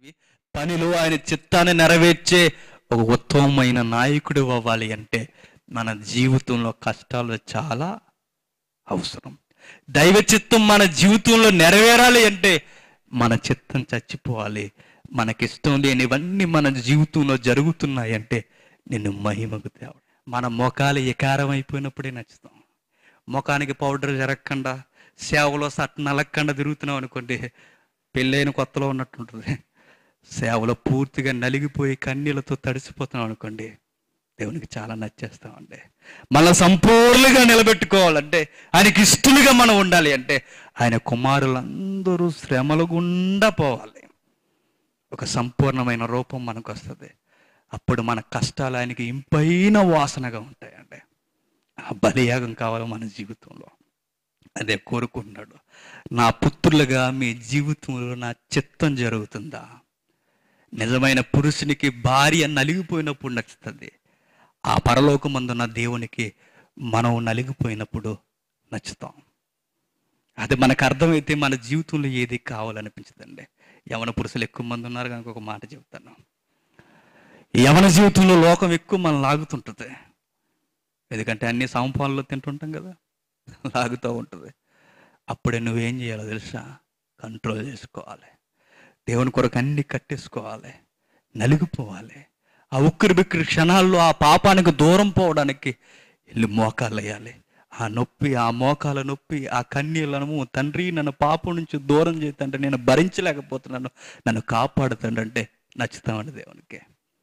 పనిలో ఆయన చిత్తాన్ని నెరవేర్చే ఒక ఉత్తమమైన నాయకుడు అవ్వాలి అంటే మన జీవితంలో కష్టాలు చాలా అవసరం దైవ చిత్తం మన జీవితంలో నెరవేరాలి అంటే మన చిత్తం చచ్చిపోవాలి మనకిష్టం లేనివన్నీ మన జీవితంలో జరుగుతున్నాయి అంటే నిన్ను మహిమకు తేవడం మన ముఖాలు ఎకారం అయిపోయినప్పుడే నచ్చుతాం ముఖానికి పౌడర్ జరగకుండా సేవలో సట్ నలగకుండా తిరుగుతున్నాం అనుకోండి పెళ్ళైన కొత్తలో ఉన్నట్టుంటుంది సేవలో పూర్తిగా నలిగిపోయి కన్నీళ్ళతో తడిసిపోతున్నాం అనుకోండి దేవునికి చాలా నచ్చేస్తామండి మళ్ళీ సంపూర్ణంగా నిలబెట్టుకోవాలంటే ఆయనకి ఇష్టలుగా మనం ఉండాలి అంటే ఆయన కుమారులందరూ శ్రమల గుండా పోవాలి ఒక సంపూర్ణమైన రూపం మనకు వస్తుంది అప్పుడు మన కష్టాలు ఆయనకి ఇంపైన వాసనగా ఉంటాయండి ఆ బలియాగం కావాలి మన జీవితంలో అదే కోరుకున్నాడు నా పుత్రులుగా మీ జీవితంలో నా చిత్తం జరుగుతుందా నిజమైన పురుషునికి భార్య నలిగిపోయినప్పుడు నచ్చుతుంది ఆ పరలోకమందున్న దేవునికి మనం నలిగిపోయినప్పుడు నచ్చుతాం అది మనకు అర్థమైతే మన జీవితంలో ఏది కావాలనిపించదండి యవన పురుషులు ఎక్కువ మంది ఉన్నారు కనుక ఒక మాట చెప్తాను యవన జీవితంలో లోకం ఎక్కువ మనం లాగుతుంటుంది ఎందుకంటే అన్ని సమపాలలో తింటుంటాం కదా లాగుతూ ఉంటుంది అప్పుడే నువ్వేం చేయాలో తెలుసా కంట్రోల్ చేసుకోవాలి దేవుని కొరకు అన్ని కట్టేసుకోవాలి నలిగిపోవాలి ఆ ఉక్కిరి బిక్కిరి క్షణాల్లో ఆ పాపానికి దూరం పోవడానికి వెళ్ళి మోకాలు వేయాలి ఆ నొప్పి ఆ మోకాల నొప్పి ఆ కన్నీళ్ళను తండ్రి నన్ను పాపం నుంచి దూరం చేతంటే నేను భరించలేకపోతున్నాను నన్ను కాపాడుతాడంటే నచ్చుతామండి దేవునికి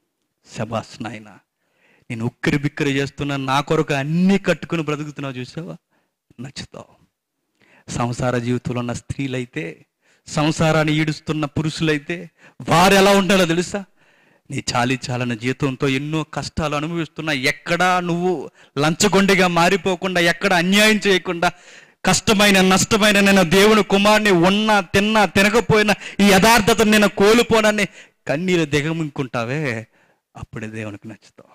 శబాస్ నాయన నేను ఉక్కిరి బిక్కిరి చేస్తున్నా నా కొరకు అన్నీ కట్టుకుని బ్రతుకుతున్నావు చూసావా నచ్చుతావు సంసార జీవితంలో ఉన్న స్త్రీలైతే సంసారాన్ని ఈడుస్తున్న పురుషులైతే వారు ఎలా ఉండాలో తెలుసా నీ చాలి చాలని జీతంతో ఎన్నో కష్టాలు అనుభవిస్తున్నా ఎక్కడా నువ్వు లంచగొండిగా మారిపోకుండా ఎక్కడ అన్యాయం చేయకుండా కష్టమైన నష్టమైన నేను దేవుని కుమారుని ఉన్నా తిన్నా తినకపోయినా ఈ యథార్థతను నేను కోల్పోనని కన్నీరు దిగమింకుంటావే అప్పుడే దేవునికి నచ్చుతావు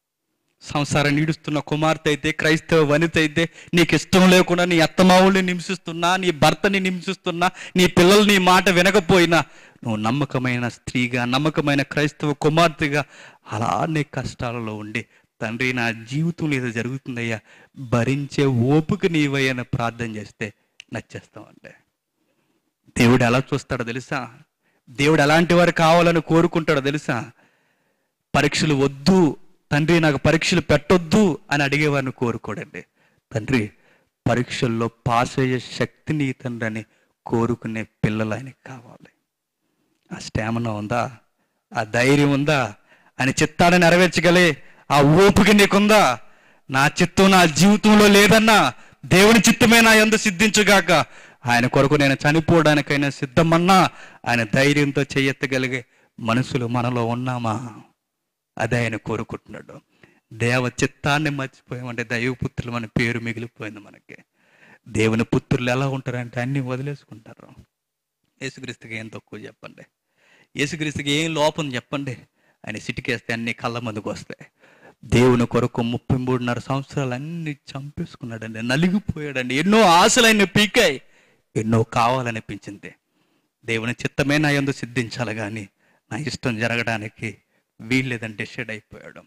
సంసారం నీడుస్తున్న కుమార్తె అయితే క్రైస్తవ వనిత అయితే నీకు ఇష్టం లేకుండా నీ అత్తమావుల్ని నింసిస్తున్నా నీ భర్తని నింసిస్తున్నా నీ పిల్లలు నీ మాట వినకపోయినా నువ్వు నమ్మకమైన స్త్రీగా నమ్మకమైన క్రైస్తవ కుమార్తెగా అలా నీ కష్టాలలో ఉండి తండ్రి నా జీవితంలో ఏదో జరుగుతుందయ్యా భరించే ఓపిక నీవయ్యని ప్రార్థన చేస్తే నచ్చేస్తామంటే దేవుడు ఎలా చూస్తాడో తెలుసా దేవుడు ఎలాంటి వారు కావాలని కోరుకుంటాడో తెలుసా పరీక్షలు వద్దు తండ్రి నాకు పరీక్షలు పెట్టొద్దు అని అడిగేవారిని కోరుకోడండి తండ్రి పరీక్షల్లో పాస్ అయ్యే శక్తిని తండ్రి అని కోరుకునే పిల్లలు ఆయనకి కావాలి ఆ స్టామినా ఉందా ఆ ధైర్యం ఉందా ఆయన చిత్తాన్ని నెరవేర్చగలే ఆ ఓపిక నీకుందా నా చిత్తం నా జీవితంలో లేదన్నా దేవుని చిత్తమే నా ఎందు సిద్ధించుగాక ఆయన కొరకు నేను చనిపోవడానికైనా సిద్ధమన్నా ఆయన ధైర్యంతో చేయెత్తగలిగే మనుషులు మనలో ఉన్నామా అదే ఆయన కోరుకుంటున్నాడు దేవ చిత్తాన్ని మర్చిపోయామంటే దైవపుత్రులు మన పేరు మిగిలిపోయింది మనకి దేవుని పుత్రులు ఎలా ఉంటారంటే అన్ని వదిలేసుకుంటారు యేసుక్రీస్తుకి ఏం తక్కువ చెప్పండి యేసుక్రీస్తుకి ఏం లోపం చెప్పండి ఆయన సిటికేస్తే అన్ని కళ్ళ ముందుకు వస్తాయి దేవుని కొరకు ముప్పై మూడున్నర సంవత్సరాలు అన్ని చంపేసుకున్నాడండి నలిగిపోయాడండి ఎన్నో ఆశలు ఆయన పీకాయి ఎన్నో కావాలనిపించింది దేవుని చిత్తమే నా ఎందు సిద్ధించాలి కానీ నా ఇష్టం జరగడానికి వీల్లేదని డిసైడ్ అయిపోయాడు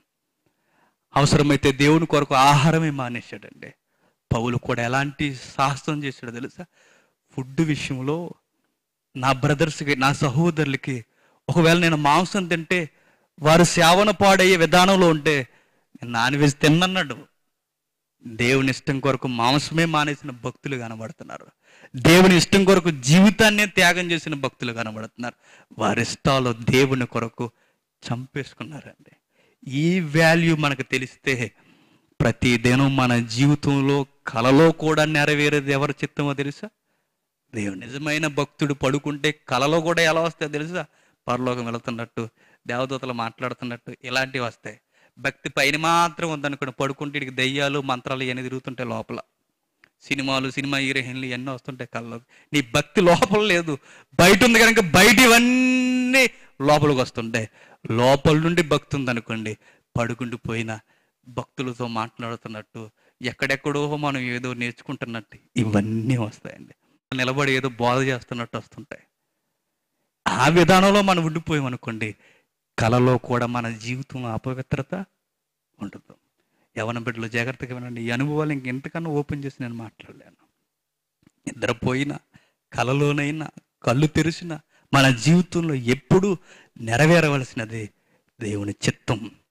అవసరమైతే దేవుని కొరకు ఆహారమే మానేశాడండి పౌలు కూడా ఎలాంటి సాహసం చేశాడో తెలుసా ఫుడ్ విషయంలో నా బ్రదర్స్కి నా సహోదరులకి ఒకవేళ నేను మాంసం తింటే వారు సేవన పాడయ్యే విధానంలో ఉంటే నేను నాన్ వెజ్ తిన్నన్నాడు దేవుని ఇష్టం కొరకు మాంసమే మానేసిన భక్తులు కనబడుతున్నారు దేవుని ఇష్టం కొరకు జీవితాన్నే త్యాగం చేసిన భక్తులు కనబడుతున్నారు వారి ఇష్టాలు దేవుని కొరకు చంపేసుకున్నారండి ఈ వాల్యూ మనకు తెలిస్తే ప్రతి దినం మన జీవితంలో కలలో కూడా నెరవేరేది ఎవరి చిత్తమో తెలుసా దేవుడు నిజమైన భక్తుడు పడుకుంటే కలలో కూడా ఎలా వస్తాయో తెలుసా పరలోకం వెళుతున్నట్టు దేవదూతలు మాట్లాడుతున్నట్టు ఇలాంటివి వస్తాయి భక్తి పైన మాత్రం ఉందనుకోండి పడుకుంటే ఇడికి దయ్యాలు మంత్రాలు ఇవన్నీ తిరుగుతుంటాయి లోపల సినిమాలు సినిమా హీరోయిన్లు ఇవన్నీ వస్తుంటాయి కళ్ళలోకి నీ భక్తి లోపల లేదు బయట ఉంది కనుక బయట ఇవన్నీ లోపలికి వస్తుంటాయి లోపల నుండి భక్తి ఉందనుకోండి పడుకుండిపోయిన భక్తులతో మాట్లాడుతున్నట్టు ఎక్కడెక్కడో మనం ఏదో నేర్చుకుంటున్నట్టు ఇవన్నీ వస్తాయండి నిలబడి ఏదో బోధ చేస్తున్నట్టు వస్తుంటాయి ఆ విధానంలో మనం ఉండిపోయాం అనుకోండి కలలో కూడా మన జీవితంలో అపవిత్రత ఉండదు యవన బిడ్డలు జాగ్రత్తగా వినండి ఈ అనుభవాలు ఇంకెంతకన్నా ఓపెన్ చేసి నేను మాట్లాడలేను నిద్రపోయినా కలలోనైనా కళ్ళు తెరిచిన మన జీవితంలో ఎప్పుడూ నెరవేరవలసినది దేవుని చిత్తం